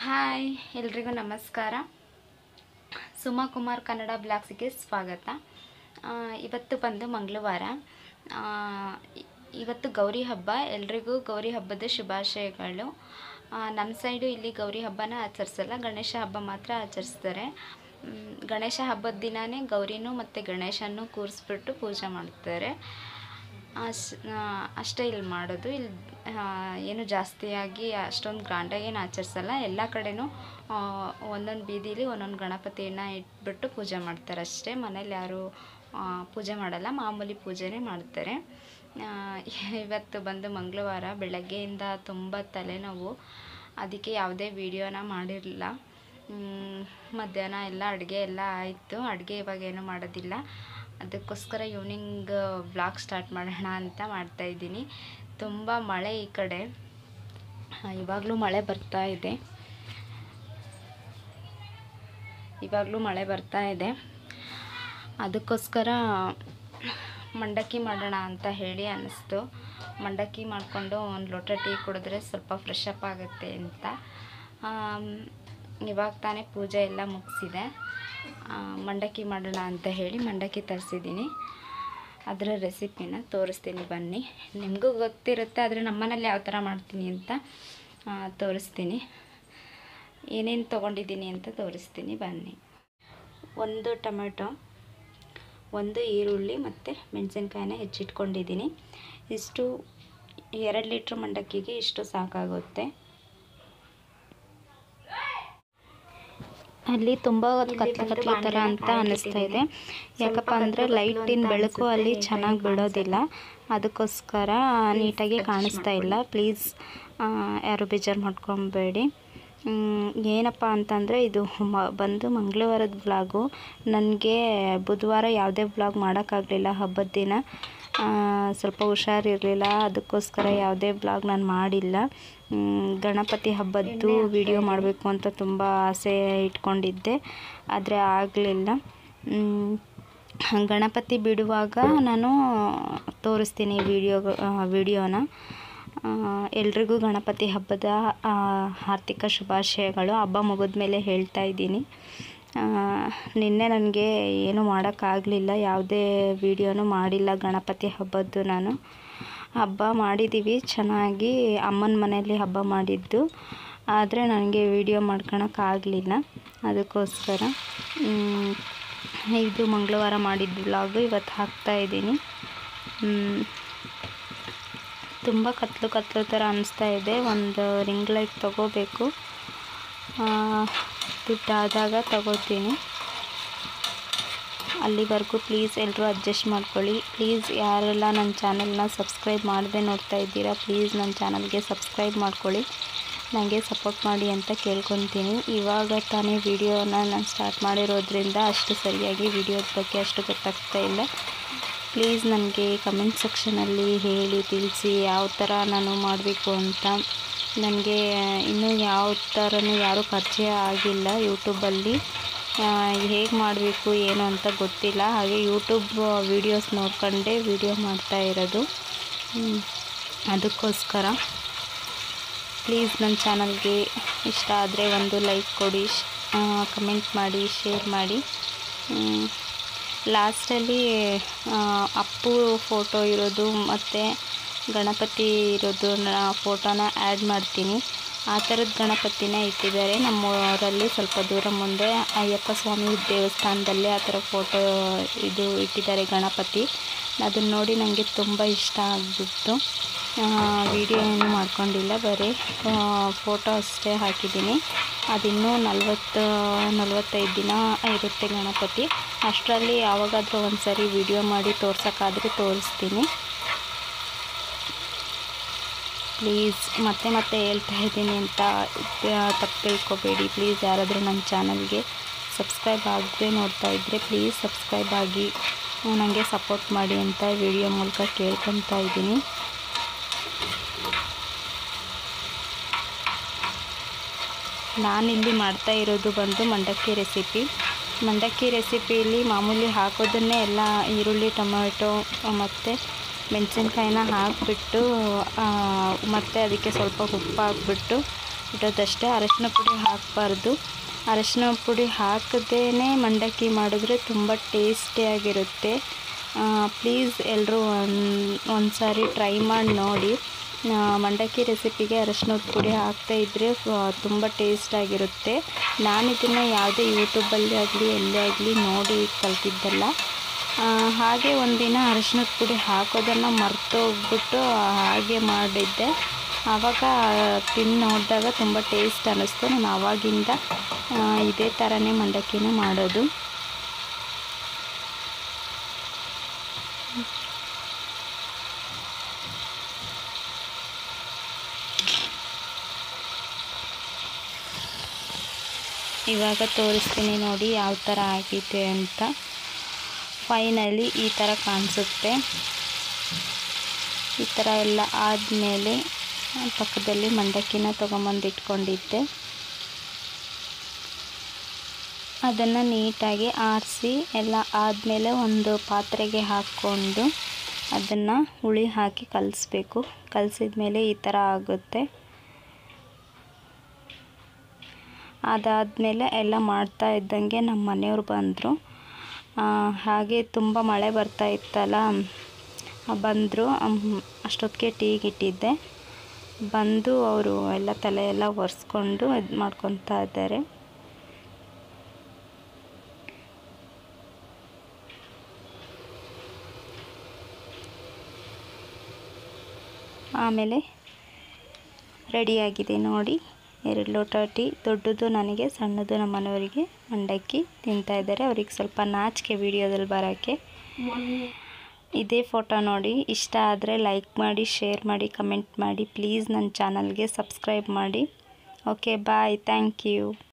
Hi ಎಲ್ರಿಗೂ ನಮಸ್ಕಾರ ಸುಮಾ ಕುಮಾರ್ ಕನ್ನಡ ಬ್ಲಾಗ್ಸಿಗೆ ಸ್ವಾಗತ ಆ, ಇವತ್ತು ಬಂದು ಮಂಗಳವಾರ ಆ, ಇ- ಇವತ್ತು ಗೌರಿ ಹಬ್ಬ ಎಲ್ರಿಗೂ ಗೌರಿ ಹಬ್ಬದ ಶುಭಾಶಯಗಳು ಆ, ನಮ್ಮ ಸೈಡು ಇಲ್ಲಿ ಗೌರಿ ಹಬ್ಬನ ಆಚರಿಸಲ್ಲ ಗಣೇಶ ಹಬ್ಬ ಮಾತ್ರ ಆಚರಿಸ್ತಾರೆ ಮ್, ಗಣೇಶ ಹಬ್ಬದ ದಿನವೇ ಗೌರಿನೂ ಮತ್ತು ಗಣೇಶನೂ ಕೂರಿಸ್ಬಿಟ್ಟು ಪೂಜೆ ಮಾಡ್ತಾರೆ ಅಶ್ ಆ, ಅಷ್ಟೇ ಇಲ್ಲಿ ಮಾಡೋದು ಇಲ್ಲಿ ಆ, ಏನು ಜಾಸ್ತಿಯಾಗಿ ಅಷ್ಟೊಂದು ಗ್ರ್ಯಾಂಡಾಗಿ ಏನು ಆಚರಿಸಲ್ಲ ಎಲ್ಲ ಕಡೆನೂ ಆ, ಒಂದೊಂದು ಬೀದಿಲಿ ಒಂದೊಂದು ಗಣಪತಿಯನ್ನು ಇಟ್ಬಿಟ್ಟು ಪೂಜೆ ಮಾಡ್ತಾರೆ ಅಷ್ಟೇ ಮನೇಲಿ ಯಾರು ಆ, ಪೂಜೆ ಮಾಡಲ್ಲ ಮಾಮೂಲಿ ಪೂಜೆನೇ ಮಾಡ್ತಾರೆ ಆ, ಇವತ್ತು ಬಂದು ಮಂಗಳವಾರ ಬೆಳಗ್ಗೆಯಿಂದ ತುಂಬ ತಲೆನೋವು ಅದಕ್ಕೆ ಯಾವುದೇ ವಿಡಿಯೋನ ಮಾಡಿರಲಿಲ್ಲ ಮ್, ಮಧ್ಯಾಹ್ನ ಎಲ್ಲ ಅಡುಗೆ ಎಲ್ಲ ಆಯಿತು ಅಡುಗೆ ಇವಾಗ ಏನೂ ಮಾಡೋದಿಲ್ಲ ಅದಕ್ಕೋಸ್ಕರ ಈವ್ನಿಂಗ್ ಬ್ಲಾಗ್ ಸ್ಟಾರ್ಟ್ ಮಾಡೋಣ ಅಂತ ಮಾಡ್ತಾಯಿದ್ದೀನಿ ತುಂಬ ಮಳೆ ಈ ಕಡೆ ಇವಾಗಲೂ ಮಳೆ ಬರ್ತಾ ಇದೆ ಇವಾಗಲೂ ಮಳೆ ಬರ್ತಾ ಇದೆ ಅದಕ್ಕೋಸ್ಕರ ಮಂಡಕ್ಕಿ ಮಾಡೋಣ ಅಂತ ಹೇಳಿ ಅನ್ನಿಸ್ತು ಮಂಡಕ್ಕಿ ಮಾಡಿಕೊಂಡು ಒಂದು ಲೋಟ ಟೀ ಕುಡಿದ್ರೆ ಸ್ವಲ್ಪ ಫ್ರೆಶ್ ಅಪ್ ಆಗುತ್ತೆ ಅಂತ ಆಮ್, ಇವಾಗ ತಾನೇ ಪೂಜೆ ಎಲ್ಲ ಮುಗಿಸಿದೆ ಮಂಡಕ್ಕಿ ಮಾಡೋಣ ಅಂತ ಹೇಳಿ ಮಂಡಕ್ಕಿ ತರಿಸಿದ್ದೀನಿ ಅದರ ರೆಸಿಪಿನ ತೋರಿಸ್ತೀನಿ ಬನ್ನಿ ನಿಮಗೂ ಗೊತ್ತಿರುತ್ತೆ ಆದರೆ ನಮ್ಮನೇಲಿ ಯಾವ ಥರ ಮಾಡ್ತೀನಿ ಅಂತ ಆ, ತೋರಿಸ್ತೀನಿ ಏನೇನು ತೊಗೊಂಡಿದ್ದೀನಿ ಅಂತ ತೋರಿಸ್ತೀನಿ ಬನ್ನಿ ಒಂದು ಟೊಮೆಟೊ ಒಂದು ಈರುಳ್ಳಿ ಮತ್ತು ಮೆಣಸಿನ್ಕಾಯಿನ ಹೆಚ್ಚಿಟ್ಕೊಂಡಿದ್ದೀನಿ ಇಷ್ಟು ಎರಡು ಲೀಟ್ರ್ ಮಂಡಕ್ಕಿಗೆ ಇಷ್ಟು ಸಾಕಾಗುತ್ತೆ ಅಲ್ಲಿ ತುಂಬ ಕತ್ಲೆ ಕತ್ಲೆ ಥರ ಅಂತ ಅನ್ನಿಸ್ತಾ ಇದೆ ಯಾಕಪ್ಪ ಅಂದರೆ ಲೈಟಿನ ಬೆಳಕು ಅಲ್ಲಿ ಚೆನ್ನಾಗಿ ಬಿಡೋದಿಲ್ಲ ಅದಕ್ಕೋಸ್ಕರ ನೀಟಾಗಿ ಕಾಣಿಸ್ತಾ ಇಲ್ಲ ಪ್ಲೀಸ್ ಯಾರು ಬೇಜಾರು ಮಾಡ್ಕೊಬೇಡಿ ಮ್, ಏನಪ್ಪ ಅಂತಂದರೆ ಇದು ಮ ಬಂದು ಮಂಗಳವಾರದ ವ್ಲಾಗು ನನಗೆ ಬುಧವಾರ ಯಾವುದೇ ವ್ಲಾಗ್ ಮಾಡೋಕ್ಕಾಗಲಿಲ್ಲ ಹಬ್ಬದ ದಿನ ಆ, ಸ್ವಲ್ಪ ಹುಷಾರಿರಲಿಲ್ಲ ಅದಕ್ಕೋಸ್ಕರ ಯಾವುದೇ ಬ್ಲಾಗ್ ನಾನು ಮಾಡಿಲ್ಲ ಮ್, ಗಣಪತಿ ಹಬ್ಬದ್ದು ವಿಡಿಯೋ ಮಾಡಬೇಕು ಅಂತ ತುಂಬ ಆಸೆ ಇಟ್ಕೊಂಡಿದ್ದೆ ಆದರೆ ಆಗಲಿಲ್ಲ ಗಣಪತಿ ಬಿಡುವಾಗ ನಾನು ತೋರಿಸ್ತೀನಿ ವಿಡಿಯೋ ವಿಡಿಯೋನ ಎಲ್ರಿಗೂ ಗಣಪತಿ ಹಬ್ಬದ ಆ, ಹಾರ್ದಿಕ ಶುಭಾಶಯಗಳು ಹಬ್ಬ ಮುಗಿದ ಮೇಲೆ ಹೇಳ್ತಾ ಇದ್ದೀನಿ ಆ, ನಿನ್ನೆ ನನಗೆ ಏನು ಮಾಡೋಕ್ಕಾಗಲಿಲ್ಲ ಯಾವುದೇ ವಿಡಿಯೋನೂ ಮಾಡಿಲ್ಲ ಗಣಪತಿ ಹಬ್ಬದ್ದು ನಾನು ಹಬ್ಬ ಮಾಡಿದ್ದೀವಿ ಚೆನ್ನಾಗಿ ಅಮ್ಮನ ಮನೆಯಲ್ಲಿ ಹಬ್ಬ ಮಾಡಿದ್ದು ಆದರೆ ನನಗೆ ವಿಡಿಯೋ ಮಾಡ್ಕೊಳಕ್ಕಾಗಲಿಲ್ಲ ಅದಕ್ಕೋಸ್ಕರ ಮ್, ಇದು ಮಂಗಳವಾರ ಮಾಡಿದ್ದು ವ್ಲಾಗು ಇವತ್ತು ಹಾಕ್ತಾ ಇದ್ದೀನಿ ತುಂಬ ಕತ್ಲು ಕತ್ಲು ಥರ ಅನಿಸ್ತಾ ಇದೆ ಒಂದು ರಿಂಗ್ ಲೈಟ್ ತೊಗೋಬೇಕು ದುಡ್ಡಾದಾಗ ತಗೋತೀನಿ ಅಲ್ಲಿವರೆಗೂ ಪ್ಲೀಸ್ ಎಲ್ಲರೂ ಅಡ್ಜಸ್ಟ್ ಮಾಡ್ಕೊಳ್ಳಿ ಪ್ಲೀಸ್ ಯಾರೆಲ್ಲ ನನ್ನ ಚಾನಲ್ನ ಸಬ್ಸ್ಕ್ರೈಬ್ ಮಾಡದೆ ನೋಡ್ತಾ ಇದ್ದೀರಾ ಪ್ಲೀಸ್ ನನ್ನ ಚಾನಲ್ಗೆ ಸಬ್ಸ್ಕ್ರೈಬ್ ಮಾಡ್ಕೊಳ್ಳಿ ನನಗೆ ಸಪೋರ್ಟ್ ಮಾಡಿ ಅಂತ ಕೇಳ್ಕೊತೀನಿ ಇವಾಗ ತಾನೇ ವಿಡಿಯೋನ ನಾನು ಸ್ಟಾರ್ಟ್ ಮಾಡಿರೋದ್ರಿಂದ ಅಷ್ಟು ಸರಿಯಾಗಿ ವಿಡಿಯೋದ ಬಗ್ಗೆ ಅಷ್ಟು ಗೊತ್ತಾಗ್ತಾ ಇಲ್ಲ ಪ್ಲೀಸ್ ನನಗೆ ಕಮೆಂಟ್ ಸೆಕ್ಷನಲ್ಲಿ ಹೇಳಿ ತಿಳಿಸಿ ಯಾವ ಥರ ನಾನು ಮಾಡಬೇಕು ಅಂತ ನನಗೆ ಇನ್ನೂ ಯಾವ ಥರನೂ ಯಾರೂ ಪರಿಚಯ ಆಗಿಲ್ಲ ಯೂಟ್ಯೂಬಲ್ಲಿ ಹೇಗೆ ಮಾಡಬೇಕು ಏನು ಅಂತ ಗೊತ್ತಿಲ್ಲ ಹಾಗೆ ಯೂಟ್ಯೂಬ್ ವೀಡಿಯೋಸ್ ನೋಡ್ಕೊಂಡೇ ವಿಡಿಯೋ ಮಾಡ್ತಾ ಇರೋದು ಹ್ಮ್. ಅದಕ್ಕೋಸ್ಕರ ಪ್ಲೀಸ್ ನನ್ನ ಚಾನಲ್ಗೆ ಇಷ್ಟ ಆದರೆ ಒಂದು ಲೈಕ್ ಕೊಡಿ ಕಮೆಂಟ್ ಮಾಡಿ ಶೇರ್ ಮಾಡಿ ಲಾಸ್ಟಲ್ಲಿ ಅಪ್ಪು ಫೋಟೋ ಇರೋದು ಮತ್ತು ಗಣಪತಿ ಇರೋದು ಫೋಟೋನ ಆ್ಯಡ್ ಮಾಡ್ತೀನಿ ಆ ಥರದ ಗಣಪತಿನ ಇಟ್ಟಿದ್ದಾರೆ ನಮ್ಮ ಊರಲ್ಲಿ ಸ್ವಲ್ಪ ದೂರ ಮುಂದೆ ಅಯ್ಯಪ್ಪ ಸ್ವಾಮಿ ದೇವಸ್ಥಾನದಲ್ಲಿ ಆ ಥರ ಫೋಟೋ ಇದು ಇಟ್ಟಿದ್ದಾರೆ ಗಣಪತಿ ಅದನ್ನು ನೋಡಿ ನನಗೆ ತುಂಬ ಇಷ್ಟ ಆಗಿಬಿಟ್ಟು ವಿಡಿಯೋ ಏನು ಮಾಡ್ಕೊಂಡಿಲ್ಲ ಬರೀ ಫೋಟೋ ಅಷ್ಟೇ ಹಾಕಿದ್ದೀನಿ ಅದಿನ್ನೂ ನಲ್ವತ್ತು ನಲ್ವತ್ತೈದು ದಿನ ಇರುತ್ತೆ ಗಣಪತಿ ಅಷ್ಟರಲ್ಲಿ ಯಾವಾಗಾದರೂ ಒಂದು ಸರಿ ವಿಡಿಯೋ ಮಾಡಿ ತೋರ್ಸೋಕ್ಕಾದರೆ ತೋರಿಸ್ತೀನಿ ಪ್ಲೀಸ್ ಮತ್ತೆ ಮತ್ತೆ ಹೇಳ್ತಾ ಇದ್ದೀನಿ ಅಂತ ತಪ್ಪು ತಿಳ್ಕೊಬೇಡಿ ಪ್ಲೀಸ್ ಯಾರಾದರೂ ನನ್ನ ಚಾನಲ್ಗೆ ಸಬ್ಸ್ಕ್ರೈಬ್ ಆಗದೆ ನೋಡ್ತಾ ಇದ್ದರೆ ಪ್ಲೀಸ್ ಸಬ್ಸ್ಕ್ರೈಬ್ ಆಗಿ ನನಗೆ ಸಪೋರ್ಟ್ ಮಾಡಿ ಅಂತ ವಿಡಿಯೋ ಮೂಲಕ ಕೇಳ್ಕೊತಾ ಇದ್ದೀನಿ ನಾನಿಲ್ಲಿ ಮಾಡ್ತಾ ಇರೋದು ಬಂದು ಮಂಡಕ್ಕಿ ರೆಸಿಪಿ ಮಂಡಕ್ಕಿ ರೆಸಿಪಿಯಲ್ಲಿ ಮಾಮೂಲಿ ಹಾಕೋದನ್ನೇ ಎಲ್ಲ ಈರುಳ್ಳಿ ಟೊಮೆಟೊ ಮತ್ತು ಮೆಣಸಿನ್ಕಾಯಿನ ಹಾಕಿಬಿಟ್ಟು ಮತ್ತು ಅದಕ್ಕೆ ಸ್ವಲ್ಪ ಉಪ್ಪು ಹಾಕ್ಬಿಟ್ಟು ಇಡೋದಷ್ಟೇ ಅರಶಿನ ಪುಡಿ ಹಾಕಬಾರ್ದು ಅರಶಿನ ಪುಡಿ ಹಾಕದೇ ಮಂಡಕ್ಕಿ ಮಾಡಿದ್ರೆ ತುಂಬ ಟೇಸ್ಟಿಯಾಗಿರುತ್ತೆ ಪ್ಲೀಸ್ ಎಲ್ಲರೂ ಒಂದು ಒಂದು ಸಾರಿ ಟ್ರೈ ಮಾಡಿ ನೋಡಿ ಆ, ಮಂಡಕ್ಕಿ ರೆಸಿಪಿಗೆ ಅರಶಿನದ ಪುಡಿ ಹಾಕ್ತಾ ಇದ್ದರೆ ತುಂಬ ಟೇಸ್ಟಾಗಿರುತ್ತೆ ನಾನು ಇದನ್ನು ಯಾವುದೇ ಯೂಟ್ಯೂಬಲ್ಲಿ ಆಗಲಿ ಎಲ್ಲೇ ಆಗಲಿ ನೋಡಿ ಕಲ್ತಿದ್ದಲ್ಲ ಆ, ಹಾಗೆ ಒಂದಿನ ಅರಶಿನದ ಪುಡಿ ಹಾಕೋದನ್ನು ಮರ್ತೋಗ್ಬಿಟ್ಟು ಹಾಗೆ ಮಾಡಿದ್ದೆ ಆವಾಗ ತಿಂದು ನೋಡಿದಾಗ ತುಂಬ ಟೇಸ್ಟ್ ಅನ್ನಿಸ್ತು ನಾನು ಆವಾಗಿಂದ ಆ, ಇದೇ ಥರನೇ ಮಂಡಕ್ಕಿನ ಮಾಡೋದು ಇವಾಗ ತೋರಿಸ್ತೀನಿ ನೋಡಿ ಯಾವ ಥರ ಆಗಿದೆ ಅಂತ ಫೈನಲಿ ಈ ಥರ ಕಾಣಿಸುತ್ತೆ ಈ ಥರ ಎಲ್ಲ ಆದಮೇಲೆ ಪಕ್ಕದಲ್ಲಿ ಮಂಡಕ್ಕಿನ ತೊಗೊಂಬಂದು ಇಟ್ಕೊಂಡಿದ್ದೆ ಅದನ್ನು ನೀಟಾಗಿ ಆರಿಸಿ ಎಲ್ಲ ಆದಮೇಲೆ ಒಂದು ಪಾತ್ರೆಗೆ ಹಾಕ್ಕೊಂಡು ಅದನ್ನು ಹುಳಿ ಹಾಕಿ ಕಲಿಸ್ಬೇಕು ಕಲಸಿದ ಮೇಲೆ ಈ ಥರ ಆಗುತ್ತೆ ಅದಾದಮೇಲೆ ಎಲ್ಲ ಮಾಡ್ತಾ ಇದ್ದಂಗೆ ನಮ್ಮ ಮನೆಯವ್ರು ಬಂದರು ಹಾಗೆ ತುಂಬ ಮಳೆ ಬರ್ತಾ ಇತ್ತಲ್ಲ ಬಂದರು ಅಷ್ಟೊತ್ತಿಗೆ ಟೀಗೆ ಇಟ್ಟಿದ್ದೆ ಬಂದು ಅವರು ಎಲ್ಲ ತಲೆ ಎಲ್ಲ ಒರೆಸ್ಕೊಂಡು ಇದು ಮಾಡ್ಕೊತಾ ಇದ್ದಾರೆ ಆಮೇಲೆ ರೆಡಿಯಾಗಿದೆ ನೋಡಿ ಎರಡು ಲೋಟ ಟೀ ದೊಡ್ಡದು ನನಗೆ ಸಣ್ಣದು ನಮ್ಮ ಮನೆಯವರಿಗೆ ಮಂಡಕ್ಕಿ ತಿಂತಾ ಇದ್ದಾರೆ ಅವ್ರಿಗೆ ಸ್ವಲ್ಪ ನಾಚಿಕೆ ವಿಡಿಯೋದಲ್ಲಿ ಬರೋಕ್ಕೆ ಇದೇ ಫೋಟೋ ನೋಡಿ ಇಷ್ಟ ಆದರೆ ಲೈಕ್ ಮಾಡಿ ಶೇರ್ ಮಾಡಿ ಕಮೆಂಟ್ ಮಾಡಿ ಪ್ಲೀಸ್ ನನ್ನ ಚಾನಲ್ಗೆ ಸಬ್ಸ್ಕ್ರೈಬ್ ಮಾಡಿ ಓಕೆ ಬಾಯ್ ಥ್ಯಾಂಕ್ ಯು